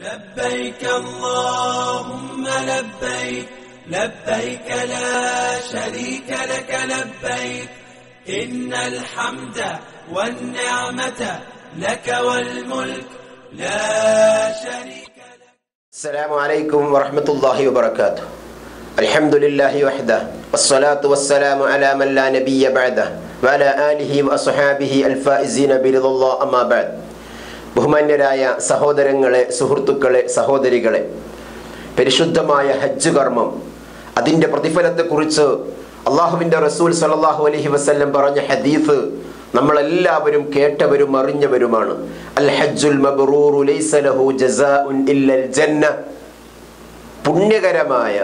لبيك اللهم لبيك لبيك لا شريك لك لبيك إن الحمد والنعمة لك والملك لا شريك لك السلام عليكم ورحمة الله وبركاته الحمد لله وحده والصلاة والسلام على من لا نبي بعده وعلى آله وأصحابه الفائزين برضا الله أما بعد ബഹുമാന്യരായ സഹോദരങ്ങളെ സുഹൃത്തുക്കളെ സഹോദരികളെ പരിശുദ്ധമായ ഹജ്ജ് കർമ്മം അതിൻ്റെ പ്രതിഫലത്തെക്കുറിച്ച് അള്ളാഹുവിൻ്റെ റസൂൽ സലാഹു അലഹി വസ്ല്ലം പറഞ്ഞ ഹദീഫ് നമ്മളെല്ലാവരും കേട്ടവരും അറിഞ്ഞവരുമാണ് അൽ ഹജ്ജുൽ മബ്റൂറു ലൈസ ലഹു ജസാഉൻ ഇല്ലൽ ജന്ന പുണ്യകരമായ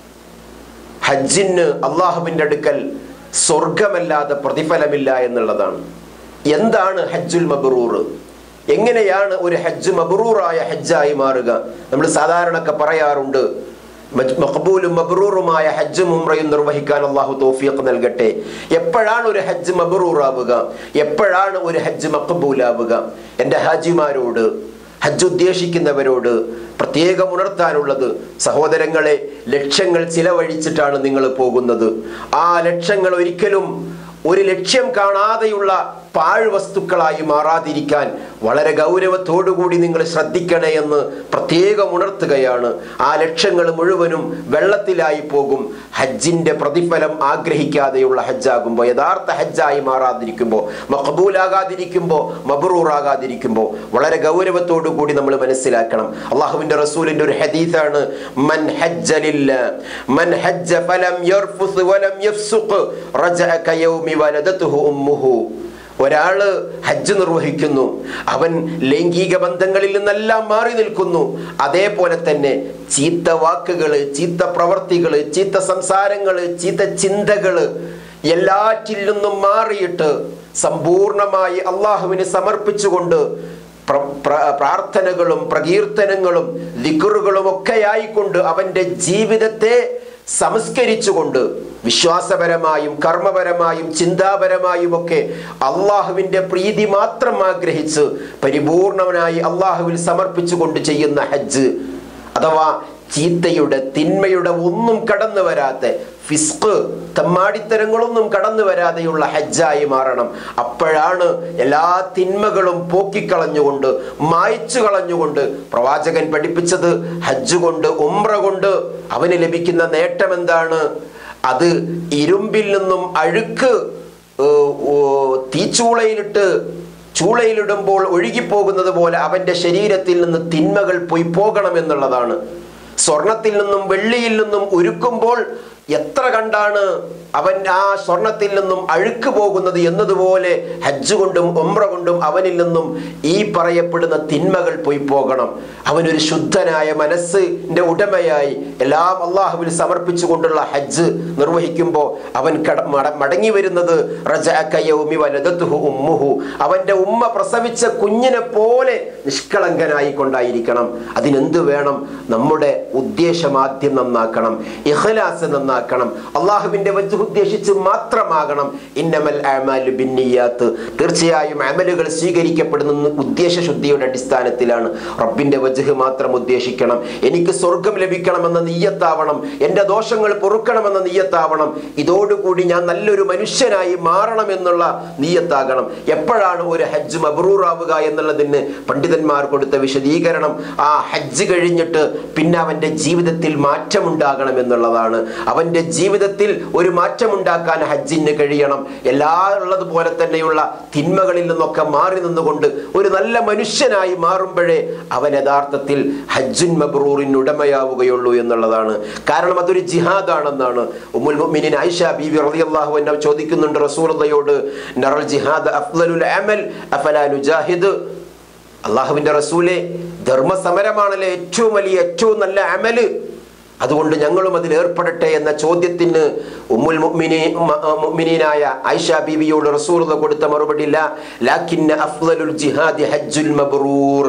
ഹജ്ജിന് അള്ളാഹുവിൻ്റെ അടുക്കൽ സ്വർഗമല്ലാതെ പ്രതിഫലമില്ല എന്നുള്ളതാണ് എന്താണ് ഹജ്ജുൽ മബ്റൂർ എങ്ങനെയാണ് ഒരു ഹജ്ജ് മബ്റൂറായ ഹജ്ജായി മാറുക നമ്മൾ സാധാരണയൊക്കെ പറയാറുണ്ട് മജ്- മഖബൂലും മബ്റൂറുമായ ഹജ്ജും ഉംറയും നിർവഹിക്കാൻ അള്ളാഹു തോഫിയൊക്കെ നൽകട്ടെ എപ്പോഴാണ് ഒരു ഹജ്ജ് മബ്റൂറാവുക എപ്പോഴാണ് ഒരു ഹജ്ജ് മഖബൂലാവുക എൻ്റെ ഹാജിമാരോട് ഹജ്ജ് ഉദ്ദേശിക്കുന്നവരോട് പ്രത്യേകം ഉണർത്താനുള്ളത് സഹോദരങ്ങളെ ലക്ഷ്യങ്ങൾ ചിലവഴിച്ചിട്ടാണ് നിങ്ങൾ പോകുന്നത് ആ ലക്ഷ്യങ്ങൾ ഒരിക്കലും ഒരു ലക്ഷ്യം കാണാതെയുള്ള പാഴ്വസ്തുക്കളായി മാറാതിരിക്കാൻ വളരെ ഗൗരവത്തോടുകൂടി നിങ്ങൾ ശ്രദ്ധിക്കണേ എന്ന് പ്രത്യേകം ഉണർത്തുകയാണ് ആ ലക്ഷ്യങ്ങൾ മുഴുവനും വെള്ളത്തിലായി പോകും ഹജ്ജിന്റെ പ്രതിഫലം ആഗ്രഹിക്കാതെയുള്ള ഹജ്ജാകുമ്പോൾ യഥാർത്ഥ ഹജ്ജായി മാറാതിരിക്കുമ്പോൾ മഖബൂലാകാതിരിക്കുമ്പോൾ മബ്രൂറാകാതിരിക്കുമ്പോൾ വളരെ ഗൗരവത്തോടു കൂടി നമ്മൾ മനസ്സിലാക്കണം അള്ളാഹുവിന്റെ റസൂലിന്റെ ഒരു ഹദീസാണ് മൻ ഹജ്ജ ലില്ല മൻ ഹജ്ജ ഫലം യർഫുസ് വലം യഫ്സുഖ് റജഅ കയൗമി വലദതുഹു ഉമ്മുഹു ഒരാള് ഹജ്ജ് നിർവഹിക്കുന്നു അവൻ ലൈംഗിക ബന്ധങ്ങളിൽ നിന്നെല്ലാം മാറി നിൽക്കുന്നു അതേപോലെ തന്നെ ചീത്ത വാക്കുകള് ചീത്ത പ്രവർത്തികള് ചീത്ത സംസാരങ്ങള് ചീത്ത ചിന്തകള് എല്ലാറ്റിൽ നിന്നും മാറിയിട്ട് സമ്പൂർണമായി അള്ളാഹുവിന് സമർപ്പിച്ചുകൊണ്ട് പ്ര- പ്ര- പ്രാർത്ഥനകളും പ്രകീർത്തനങ്ങളും ദിക്കറുകളും ഒക്കെ ആയിക്കൊണ്ട് അവന്റെ ജീവിതത്തെ സംസ്കരിച്ചുകൊണ്ട് വിശ്വാസപരമായും കർമ്മപരമായും ചിന്താപരമായും ഒക്കെ അള്ളാഹുവിന്റെ പ്രീതി മാത്രം ആഗ്രഹിച്ച് പരിപൂർണവനായി അള്ളാഹുവിൽ സമർപ്പിച്ചുകൊണ്ട് ചെയ്യുന്ന ഹജ്ജ് അഥവാ ചീത്തയുടെ തിന്മയുടെ ഒന്നും കടന്നു വരാത്ത ഫിസ്ക് തമ്മാടിത്തരങ്ങളൊന്നും കടന്നു വരാതെയുള്ള ഹജ്ജായി മാറണം അപ്പോഴാണ് എല്ലാ തിന്മകളും പോക്കിക്കളഞ്ഞുകൊണ്ട് മായ്ച്ചു കളഞ്ഞുകൊണ്ട് പ്രവാചകൻ പഠിപ്പിച്ചത് ഹജ്ജ് കൊണ്ട് ഉംറ കൊണ്ട് അവന് ലഭിക്കുന്ന നേട്ടം എന്താണ് അത് ഇരുമ്പിൽ നിന്നും അഴുക്ക് ഏർ, ഓ, തീച്ചൂളയിലിട്ട് ചൂളയിലിടുമ്പോൾ ഒഴുകിപ്പോകുന്നത് പോലെ അവന്റെ ശരീരത്തിൽ നിന്ന് തിന്മകൾ പോയി പോകണം എന്നുള്ളതാണ് സ്വർണത്തിൽ നിന്നും വെള്ളിയിൽ നിന്നും ഉരുക്കുമ്പോൾ എത്ര കണ്ടാണ് അവൻ ആ സ്വർണത്തിൽ നിന്നും അഴുക്ക് പോകുന്നത് എന്നതുപോലെ ഹജ്ജ് കൊണ്ടും ഒമ്ര കൊണ്ടും അവനിൽ നിന്നും ഈ പറയപ്പെടുന്ന തിന്മകൾ പോയി പോകണം അവനൊരു ശുദ്ധനായ മനസ്സിന്റെ ഉടമയായി എല്ലാം അള്ളാഹുവിൽ സമർപ്പിച്ചുകൊണ്ടുള്ള ഹജ്ജ് നിർവഹിക്കുമ്പോൾ അവൻ കട- മട- മടങ്ങി വരുന്നത് റജഅ കയൗമി വലദത്തുഹു ഉമ്മുഹു അവന്റെ ഉമ്മ പ്രസവിച്ച കുഞ്ഞിനെ പോലെ നിഷ്കളങ്കനായി കൊണ്ടായിരിക്കണം അതിനെന്ത് വേണം നമ്മുടെ ഉദ്ദേശം ആദ്യം നന്നാക്കണം ഇഖ്ലാസ് നന്നാക്കണം അള്ളാഹുവിന്റെ വജ് ഉദ്ദേശിച്ച് മാത്രമാകണം ഇന്നമൽ അമാലു ബിന്നിയാത്ത് തീർച്ചയായും അമലുകൾ സ്വീകരിക്കപ്പെടുന്ന ഉദ്ദേശ ശുദ്ധിയുടെ അടിസ്ഥാനത്തിലാണ് റബ്ബിന്റെ വജഹ് മാത്രം ഉദ്ദേശിക്കണം എനിക്ക് സ്വർഗം ലഭിക്കണമെന്ന നീയത്താവണം എൻ്റെ ദോഷങ്ങൾ പൊറുക്കണമെന്ന നീയത്താവണം ഇതോടുകൂടി ഞാൻ നല്ലൊരു മനുഷ്യനായി മാറണം എന്നുള്ള നീയത്താകണം എപ്പോഴാണ് ഒരു ഹജ്ജ് മബ്രൂറാവുക എന്നുള്ളതിന് പണ്ഡിതന്മാർ കൊടുത്ത വിശദീകരണം ആ ഹജ്ജ് കഴിഞ്ഞിട്ട് പിന്നെ അവന്റെ ജീവിതത്തിൽ മാറ്റമുണ്ടാകണം എന്നുള്ളതാണ് അവന്റെ ജീവിതത്തിൽ ഒരു മാറ്റമുണ്ടാക്കാൻ ഹജ്ജിന് കഴിയണം എല്ലാ ഉള്ളതുപോലെ തന്നെയുള്ള തിന്മകളിൽ നിന്നൊക്കെ മാറി നിന്നുകൊണ്ട് ഒരു നല്ല മനുഷ്യനായി മാറുമ്പോഴേ അവൻ യഥാർത്ഥത്തിൽ ഹജ്ജുൻ മബ്രൂറിന് ഉടമയാവുകയുള്ളൂ എന്നുള്ളതാണ് കാരണം അതൊരു ജിഹാദാണെന്നാണ് ഉമ്മുൽ മുഅ്മിനീൻ ആയിഷ ബീവി റളിയല്ലാഹു അൻഹ ചോദിക്കുന്നുണ്ട് റസൂലുള്ളയോട് നറൽ ജിഹാദ് അഫ്ളലുൽ അമൽ അഫലാ നുജാഹിദ് അള്ളാഹുവിന്റെ റസൂലെ ധർമ്മസമരമാണല്ലേ ഏറ്റവും വലിയ ഏറ്റവും നല്ല അമല് അതുകൊണ്ട് ഞങ്ങളും അതിൽ ഏർപ്പെടട്ടെ എന്ന ചോദ്യത്തിന് ഉമ്മുൽ മുഅ്മിനീ മ- മുഅ്മിനീനായ ആയിഷ ബീവിയോട് റസൂലുള്ള കൊടുത്ത മറുപടി ഇല്ല ലാക്കിന്ന അഫ്ളലുൽ ജിഹാദി ഹജ്ജുൽ മബ്റൂർ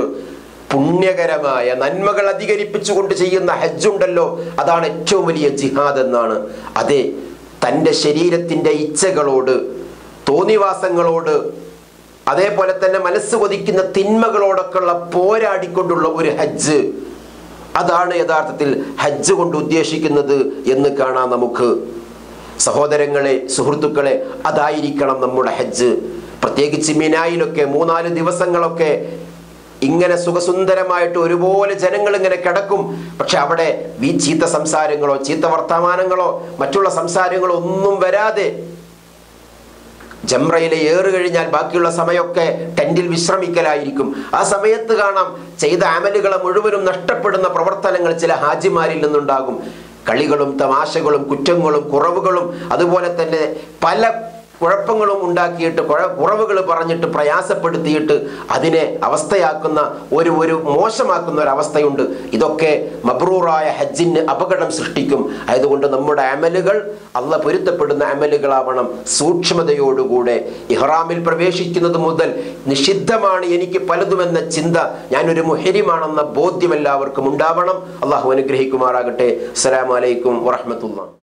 പുണ്യകരമായ നന്മകൾ അധികരിപ്പിച്ചുകൊണ്ട് ചെയ്യുന്ന ഹജ്ജുണ്ടല്ലോ അതാണ് ഏറ്റവും വലിയ ജിഹാദ് എന്നാണ് അതെ തൻ്റെ ശരീരത്തിൻ്റെ ഇച്ഛകളോട് തോന്നിവാസങ്ങളോട് അതേപോലെ തന്നെ മനസ്സ് കൊതിക്കുന്ന തിന്മകളോടൊക്കെയുള്ള പോരാടിക്കൊണ്ടുള്ള ഒരു ഹജ്ജ് അതാണ് യഥാർത്ഥത്തിൽ ഹജ്ജ് കൊണ്ട് ഉദ്ദേശിക്കുന്നത് എന്ന് കാണാം നമുക്ക് സഹോദരങ്ങളെ സുഹൃത്തുക്കളെ അതായിരിക്കണം നമ്മുടെ ഹജ്ജ് പ്രത്യേകിച്ച് മിനായിലൊക്കെ മൂന്നാല് ദിവസങ്ങളൊക്കെ ഇങ്ങനെ സുഖസുന്ദരമായിട്ട് ഒരുപോലെ ജനങ്ങൾ ഇങ്ങനെ കിടക്കും പക്ഷെ അവിടെ ഈ ചീത്ത സംസാരങ്ങളോ ചീത്ത വർത്തമാനങ്ങളോ മറ്റുള്ള സംസാരങ്ങളോ ഒന്നും വരാതെ ജംറയിലെ ഏറ് കഴിഞ്ഞാൽ ബാക്കിയുള്ള സമയമൊക്കെ ടെന്റിൽ വിശ്രമിക്കലായിരിക്കും ആ സമയത്ത് കാണാം ചെയ്ത അമലുകളെ മുഴുവനും നഷ്ടപ്പെടുന്ന പ്രവർത്തനങ്ങൾ ചില ഹാജിമാരിൽ നിന്നുണ്ടാകും കളികളും തമാശകളും കുറ്റങ്ങളും കുറവുകളും അതുപോലെ തന്നെ പല കുഴപ്പങ്ങളും ഉണ്ടാക്കിയിട്ട് കുഴ കുറവുകൾ പറഞ്ഞിട്ട് പ്രയാസപ്പെടുത്തിയിട്ട് അതിനെ അവസ്ഥയാക്കുന്ന ഒരു ഒരു മോശമാക്കുന്ന ഒരു അവസ്ഥയുണ്ട് ഇതൊക്കെ മബ്രൂറായ ഹജ്ജിന് അപകടം സൃഷ്ടിക്കും ആയതുകൊണ്ട് നമ്മുടെ അമലുകൾ അള്ള പൊരുത്തപ്പെടുന്ന അമലുകളാവണം സൂക്ഷ്മതയോടുകൂടെ ഇഹ്റാമിൽ പ്രവേശിക്കുന്നത് മുതൽ നിഷിദ്ധമാണ് എനിക്ക് പലതുമെന്ന ചിന്ത ഞാനൊരു മുഹരിമാണെന്ന ബോധ്യം എല്ലാവർക്കും ഉണ്ടാവണം അള്ളാഹു അനുഗ്രഹിക്കുമാറാകട്ടെ അസ്സലാമലൈക്കും വറഹമത്തുള്ള